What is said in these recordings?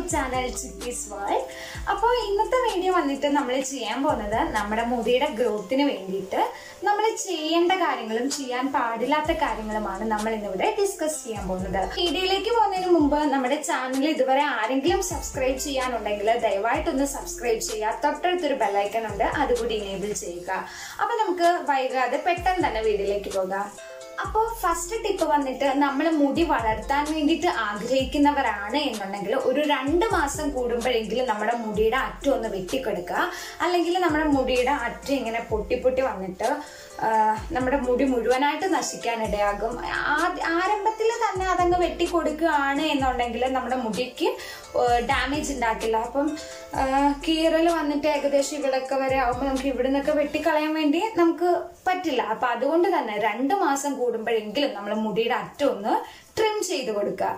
channel ചിക്കീസ് world അപ്പോൾ ഇന്നത്തെ video വന്നിട്ട് നമ്മൾ ചെയ്യാൻ പോകുന്നത് നമ്മുടെ മുടിയുടെ ഗ്രോത്തിന് വേണ്ടിയിട്ട് നമ്മൾ ചെയ്യേണ്ട കാര്യങ്ങളും ചെയ്യാൻ പാടില്ലാത്ത കാര്യങ്ങളുമാണ് നമ്മൾ ഇന്നിവിടെ ഡിസ്കസ് ചെയ്യാൻ പോകുന്നത് വീഡിയോയിലേക്ക് പോകുന്നതിന് മുമ്പ് നമ്മുടെ ചാനൽ ഇതുവരെ ആരെങ്കിലും സബ്സ്ക്രൈബ് ചെയ്യാനുണ്ടെങ്കിൽ ദയവായിട്ടൊന്ന് സബ്സ്ക്രൈബ് ചെയ്യുക തൊട്ടടുത്തൊരു ബെല്ലൈക്കൺ ഉണ്ട് അതുകൂടി ഇനേബിൾ ചെയ്യുക അപ്പൊ നമുക്ക് വൈകാതെ പെട്ടെന്ന് തന്നെ വീഡിയോയിലേക്ക് പോകാം അപ്പോൾ ഫസ്റ്റ് ടിപ്പ് വന്നിട്ട് നമ്മൾ മുടി വളർത്താൻ വേണ്ടിയിട്ട് ആഗ്രഹിക്കുന്നവരാണ് എന്നുണ്ടെങ്കിൽ ഒരു രണ്ട് മാസം കൂടുമ്പോഴെങ്കിലും നമ്മുടെ മുടിയുടെ അറ്റം ഒന്ന് വെട്ടിക്കൊടുക്കുക അല്ലെങ്കിൽ നമ്മുടെ മുടിയുടെ അറ്റം ഇങ്ങനെ പൊട്ടി പൊട്ടി വന്നിട്ട് ആ, നമ്മുടെ മുടി മുഴുവനായിട്ട് നശിക്കാൻ ഇടയാകും ആരംഭത്തിൽ തന്നെ അതങ്ങ് വെട്ടിക്കൊടുക്കുകയാണ് എന്നുണ്ടെങ്കിൽ നമ്മുടെ മുടിക്ക് ഡാമേജ് ഉണ്ടാക്കില്ല അപ്പം കീറൽ വന്നിട്ട് ഏകദേശം ഇവിടൊക്കെ വരെ ആകുമ്പോൾ നമുക്ക് ഇവിടെ നിന്നൊക്കെ വെട്ടിക്കളയാൻ വേണ്ടി നമുക്ക് പറ്റില്ല അപ്പൊ അതുകൊണ്ട് തന്നെ രണ്ട് മാസം കൂടുമ്പോഴെങ്കിലും നമ്മൾ മുടിയുടെ അറ്റം ഒന്ന് ട്രിം ചെയ്ത് കൊടുക്കുക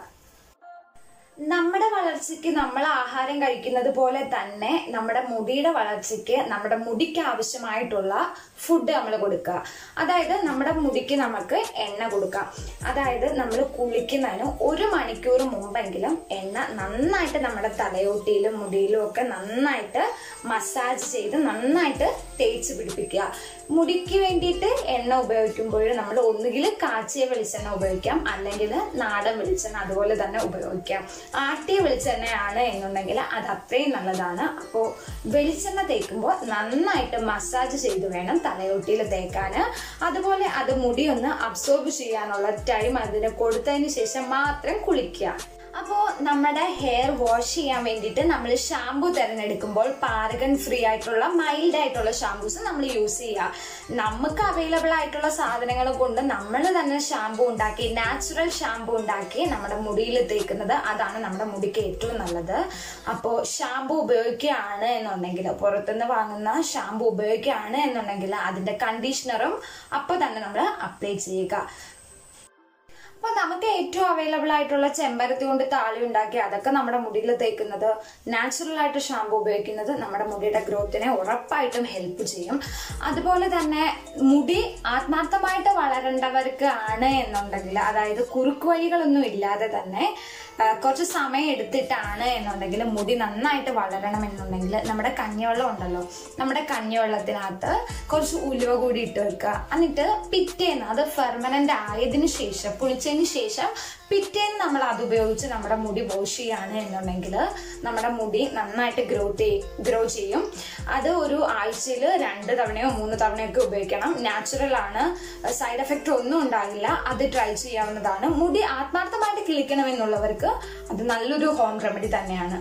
നമ്മുടെ വളർച്ചയ്ക്ക് നമ്മൾ ആഹാരം കഴിക്കുന്നത് പോലെ തന്നെ നമ്മുടെ മുടിയുടെ വളർച്ചയ്ക്ക് നമ്മുടെ മുടിക്ക് ആവശ്യമായിട്ടുള്ള ഫുഡ് നമ്മൾ കൊടുക്കുക അതായത് നമ്മുടെ മുടിക്ക് നമുക്ക് എണ്ണ കൊടുക്കാം അതായത് നമ്മൾ കുളിക്കുന്നതിന് ഒരു മണിക്കൂർ മുമ്പെങ്കിലും എണ്ണ നന്നായിട്ട് നമ്മുടെ തലയോട്ടിയിലും മുടിയിലും ഒക്കെ നന്നായിട്ട് മസാജ് ചെയ്ത് നന്നായിട്ട് തേച്ച് പിടിപ്പിക്കുക മുടിക്ക് വേണ്ടിയിട്ട് എണ്ണ ഉപയോഗിക്കുമ്പോൾ നമ്മൾ ഒന്നുകിൽ കാച്ചിയ വെളിച്ചെണ്ണ ഉപയോഗിക്കാം അല്ലെങ്കിൽ നാടൻ വെളിച്ചെണ്ണ അതുപോലെ തന്നെ ഉപയോഗിക്കാം ആട്ടിയ വെളിച്ചെണ്ണയാണ് എന്നുണ്ടെങ്കിൽ അത് അത്രയും നല്ലതാണ് അപ്പോൾ വെളിച്ചെണ്ണ തേക്കുമ്പോൾ നന്നായിട്ട് മസാജ് ചെയ്ത് വേണം തലയോട്ടിയിൽ തേക്കാൻ അതുപോലെ അത് മുടി ഒന്ന് അബ്സോർബ് ചെയ്യാനുള്ള ടൈം അതിന് കൊടുത്തതിന് ശേഷം മാത്രം കുളിക്കുക അപ്പോൾ നമ്മുടെ ഹെയർ വാഷ് ചെയ്യാൻ വേണ്ടിയിട്ട് നമ്മൾ ഷാമ്പു തിരഞ്ഞെടുക്കുമ്പോൾ പാരഗൺ ഫ്രീ ആയിട്ടുള്ള മൈൽഡ് ആയിട്ടുള്ള ഷാമ്പൂസ് നമ്മൾ യൂസ് ചെയ്യുക നമുക്ക് അവൈലബിൾ ആയിട്ടുള്ള സാധനങ്ങൾ കൊണ്ട് നമ്മൾ തന്നെ ഷാമ്പു ഉണ്ടാക്കി നാച്ചുറൽ ഷാമ്പു ഉണ്ടാക്കി നമ്മുടെ മുടിയിൽ തേക്കുന്നത് അതാണ് നമ്മുടെ മുടിക്ക് ഏറ്റവും നല്ലത് അപ്പോൾ ഷാമ്പു ഉപയോഗിക്കുകയാണ് എന്നുണ്ടെങ്കിൽ പുറത്തുനിന്ന് വാങ്ങുന്ന ഷാമ്പു ഉപയോഗിക്കുകയാണ് എന്നുണ്ടെങ്കിൽ അതിന്റെ കണ്ടീഷണറും അപ്പോൾ തന്നെ നമ്മൾ അപ്ലൈ ചെയ്യുക അപ്പൊ നമുക്ക് ഏറ്റവും അവൈലബിൾ ആയിട്ടുള്ള ചെമ്പരത്തി കൊണ്ട് താളി ഉണ്ടാക്കി അതൊക്കെ നമ്മുടെ മുടിയിൽ തേക്കുന്നത് നാച്ചുറൽ ആയിട്ട് ഷാമ്പു ഉപയോഗിക്കുന്നത് നമ്മുടെ മുടിയുടെ ഗ്രോത്തിനെ ഉറപ്പായിട്ടും ഹെൽപ്പ് ചെയ്യും അതുപോലെ തന്നെ മുടി ആത്മാർത്ഥമായിട്ട് വളരേണ്ടവർക്ക് ആണ് എന്നുണ്ടെങ്കിൽ അതായത് കുറുക്കു വഴികളൊന്നും ഇല്ലാതെ തന്നെ ആ, കുറച്ച് സമയം എടുത്തിട്ടാണ് എന്നുണ്ടെങ്കിൽ മുടി നന്നായിട്ട് വളരണം എന്നുണ്ടെങ്കിൽ നമ്മുടെ കഞ്ഞിവെള്ളം ഉണ്ടല്ലോ നമ്മുടെ കഞ്ഞിവെള്ളത്തിനകത്ത് കുറച്ച് ഉലുവ കൂടി ഇട്ട് വെക്കുക എന്നിട്ട് പിറ്റേന്ന് അത് പെർമനന്റ് ആയതിനു ശേഷം പുളിച്ചതിന് ശേഷം പിറ്റേന്ന് നമ്മൾ അത് ഉപയോഗിച്ച് നമ്മുടെ മുടി വാഷ് ചെയ്യാണ് എന്നുണ്ടെങ്കിൽ നമ്മുടെ മുടി നന്നായിട്ട് ഗ്രോത്ത് ഗ്രോ ചെയ്യും അത് ഒരു ആഴ്ചയിൽ രണ്ട് തവണയോ മൂന്ന് തവണയോ ഒക്കെ ഉപയോഗിക്കണം നാച്ചുറൽ ആണ് സൈഡ് എഫക്റ്റ് ഒന്നും ഉണ്ടാകില്ല അത് ട്രൈ ചെയ്യാവുന്നതാണ് മുടി ആത്മാർത്ഥമായിട്ട് കിളിക്കണമെന്നുള്ളവർക്ക് അത് നല്ലൊരു ഹോം റെമഡി തന്നെയാണ്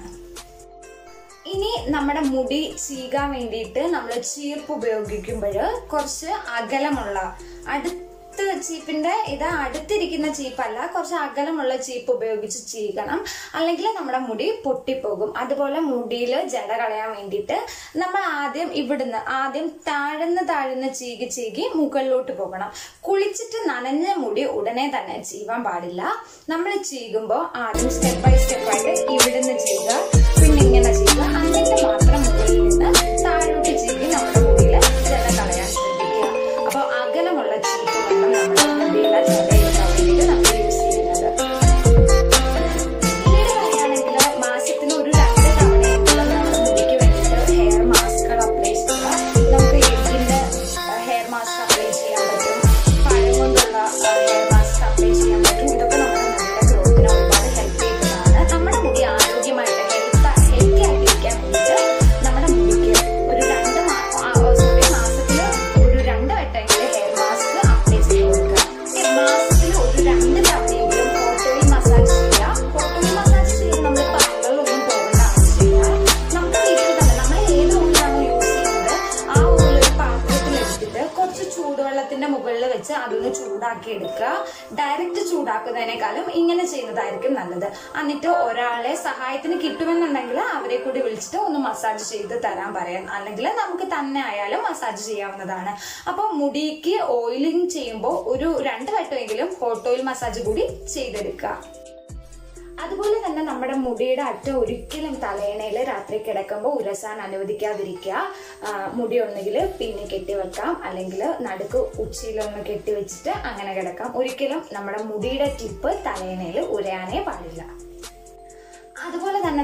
ഇനി നമ്മുടെ മുടി ചീകാൻ വേണ്ടിയിട്ട് നമ്മൾ ചീർപ്പ് ഉപയോഗിക്കുമ്പോൾ കുറച്ച് അകലമുള്ള അടുത്ത ചീപ്പിന്റെ ഇത് അടുത്തിരിക്കുന്ന ചീപ്പല്ല കുറച്ച് അകലമുള്ള ചീപ്പ് ഉപയോഗിച്ച് ചീകണം അല്ലെങ്കിൽ നമ്മുടെ മുടി പൊട്ടിപ്പോകും അതുപോലെ മുടിയിൽ ജട കളയാൻ വേണ്ടിയിട്ട് നമ്മൾ ആദ്യം ഇവിടുന്ന് ആദ്യം താഴ്ന്ന് താഴ്ന്ന് ചീകി ചീകി മുകളിലോട്ട് പോകണം കുളിച്ചിട്ട് നനഞ്ഞ മുടി ഉടനെ തന്നെ ചീവാൻ പാടില്ല നമ്മൾ ചീകുമ്പോൾ ആദ്യം സ്റ്റെപ്പ് ബൈ സ്റ്റെപ്പ് ആയിട്ട് ഇവിടുന്ന് ചെയ്യുക പിന്നെ ഇങ്ങനെ ചെയ്യുക എന്നിട്ട് മാത്രം മുകളിൽ നിന്ന് താഴോട്ട് ചീകി നമ്മുടെ മുടിയിൽ ജട കളയാൻ ശ്രദ്ധിക്കുക അപ്പോൾ അകലമുള്ള ചീപ്പ് വേണം നമ്മുടെ മുടിയിലെ ജട എടുക്കാൻ വേണ്ടിയിട്ട് നമ്മൾ യൂസ് ചെയ്യുന്നത് പിന്നീട് പറയുകയാണെങ്കിൽ മാസത്തിൽ ഒരു രണ്ട് തവണയെങ്കിലും നമ്മുടെ മുടിക്ക് വേണ്ടിയിട്ട് ഹെയർ മാസ്കുകൾ അപ്ലൈ ചെയ്യുക നമുക്ക് എഗ്ഗിന്റെ ഹെയർ മാസ്ക് അപ്ലൈ ചെയ്യാൻ പറ്റും പഴം കൊണ്ടുള്ള ഹെയർ മാസ്ക് അപ്ലൈ ചെയ്യാൻ പറ്റും ഇതൊക്കെ നമ്മുടെ മുടിയുടെ ഗ്രോത്തിനെ ഒരുപാട് ഹെൽപ്പ് ചെയ്യുന്നതാണ് നമ്മുടെ മുടി ആരോഗ്യമായിട്ട് ഹെൽത്ത് ഹെൽത്തി ആയിട്ടിരിക്കാൻ വേണ്ടിയിട്ട് നമ്മുടെ മുടിക്ക് ഒരു രണ്ട് സോറി മാസത്തിൽ ഒരു രണ്ട് വട്ടമെങ്കിലും ഹെയർ മാസ്ക് അപ്ലൈ ചെയ്ത് കൊടുക്കുക മാസത്തിൽ ഒരു രണ്ട് തവണയെങ്കിലും ഓട്ടോയിൽ മസാജ് ചെയ്യുക ഓട്ടോയിൽ മസാജ് ചെയ്യുമ്പോൾ നമ്മൾ പാർലറിലൊന്നും പോകേണ്ട ആവശ്യമില്ല നമുക്ക് വീട്ടിൽ തന്നെ നമ്മൾ ഏത് ഓയിലാണോ യൂസ് ചെയ്യുന്നത് ആ ഓയിൽ ഒരു പാത്രത്തിൽ എടുത്തിട്ട് കുറച്ച് ചൂടുവെള്ളത്തിന്റെ മുകളിൽ വെച്ച് അതൊന്ന് ചൂടാക്കി എടുക്കുക ഡയറക്റ്റ് ചൂടാക്കുന്നതിനേക്കാളും ഇങ്ങനെ ചെയ്യുന്നതായിരിക്കും നല്ലത് എന്നിട്ട് ഒരാളെ സഹായത്തിന് കിട്ടുമെന്നുണ്ടെങ്കിൽ അവരെ കൂടി വിളിച്ചിട്ട് ഒന്ന് മസാജ് ചെയ്ത് തരാൻ പറയാം അല്ലെങ്കിൽ നമുക്ക് തന്നെ ആയാലും മസാജ് ചെയ്യാവുന്നതാണ് അപ്പോൾ മുടിക്ക് ഓയിലിംഗ് ചെയ്യുമ്പോൾ ഒരു രണ്ട് വട്ടമെങ്കിലും ഹോട്ട് ഓയിൽ മസാജ് കൂടി ചെയ്തെടുക്കുക അതുപോലെ തന്നെ നമ്മുടെ മുടിയുടെ അറ്റം ഒരിക്കലും തലയണയിൽ രാത്രി കിടക്കുമ്പോൾ ഉരസാൻ അനുവദിക്കാതിരിക്കുക ആ, മുടി ഒന്നുകിൽ പിന്നെ കെട്ടി വെക്കാം അല്ലെങ്കിൽ നടുക്ക് ഉച്ചിയിലൊന്ന് കെട്ടി വെച്ചിട്ട് അങ്ങനെ കിടക്കാം ഒരിക്കലും നമ്മുടെ മുടിയുടെ ടിപ്പ് തലയണയിൽ ഉരയാനേ പാടില്ല അതുപോലെ തന്നെ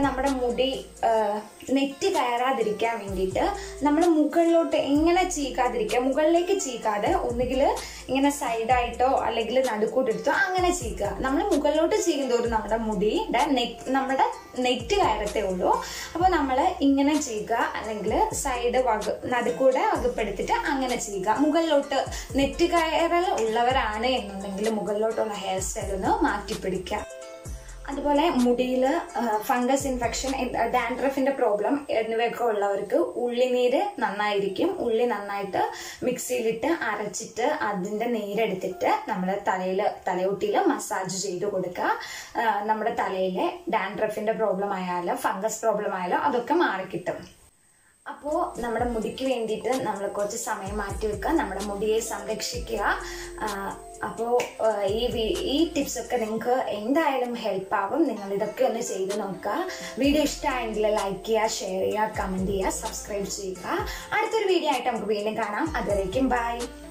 നമ്മുടെ മുടി ആ, നെറ്റ് കയറാതിരിക്കാൻ വേണ്ടിയിട്ട് നമ്മൾ മുകളിലോട്ട് എങ്ങനെ ചീക്കാതിരിക്കുക മുകളിലേക്ക് ചീക്കാതെ ഒന്നുകിൽ ഇങ്ങനെ സൈഡായിട്ടോ അല്ലെങ്കിൽ നടുക്കൂട്ടെടുത്തോ അങ്ങനെ ചീക്കുക നമ്മൾ മുകളിലോട്ട് ചീകുന്തോറും നമ്മുടെ മുടിയുടെ നെറ്റ് നമ്മുടെ നെറ്റ് കയറത്തേ ഉള്ളൂ അപ്പോൾ നമ്മൾ ഇങ്ങനെ ചെയ്യുക അല്ലെങ്കിൽ സൈഡ് വക നടുക്കൂടെ വകുപ്പെടുത്തിട്ട് അങ്ങനെ ചെയ്യുക മുകളിലോട്ട് നെറ്റ് കയറൽ ഉള്ളവരാണ് എന്നുണ്ടെങ്കിൽ മുകളിലോട്ടുള്ള ഹെയർ സ്റ്റൈൽ ഒന്ന് മാറ്റി പിടിക്കുക അതുപോലെ മുടിയിൽ ഫംഗസ് ഇൻഫെക്ഷൻ ഡാൻഡ്രഫിന്റെ പ്രോബ്ലം എന്നിവയൊക്കെ ഉള്ളവർക്ക് ഉള്ളിനീര് നന്നായിരിക്കും ഉള്ളി നന്നായിട്ട് മിക്സിയിലിട്ട് അരച്ചിട്ട് അതിന്റെ നീരെടുത്തിട്ട് നമ്മുടെ തലയിൽ തലയൊട്ടിയിൽ മസാജ് ചെയ്ത് കൊടുക്കുക ആ, നമ്മുടെ തലയിലെ ഡാൻഡ്രഫിന്റെ പ്രോബ്ലം ആയാലും ഫംഗസ് പ്രോബ്ലം ആയാലും അതൊക്കെ മാറിക്കിട്ടും അപ്പോൾ നമ്മുടെ മുടിക്ക് വേണ്ടിയിട്ട് നമ്മൾ കുറച്ച് സമയം മാറ്റി വെക്കുക നമ്മുടെ മുടിയെ സംരക്ഷിക്കുക അപ്പോൾ ഈ വി- ഈ ടിപ്സ് ഒക്കെ നിങ്ങൾക്ക് എന്തായാലും ഹെൽപ്പ് ആവും നിങ്ങൾ ഇതൊക്കെ ഒന്ന് ചെയ്ത് നോക്കുക വീഡിയോ ഇഷ്ടമായെങ്കിൽ ലൈക്ക് ചെയ്യുക ഷെയർ ചെയ്യുക കമൻറ്റ് ചെയ്യുക സബ്സ്ക്രൈബ് ചെയ്യുക അടുത്തൊരു വീഡിയോ ആയിട്ട് നമുക്ക് വീണ്ടും കാണാം അതുവരേക്കും ബൈ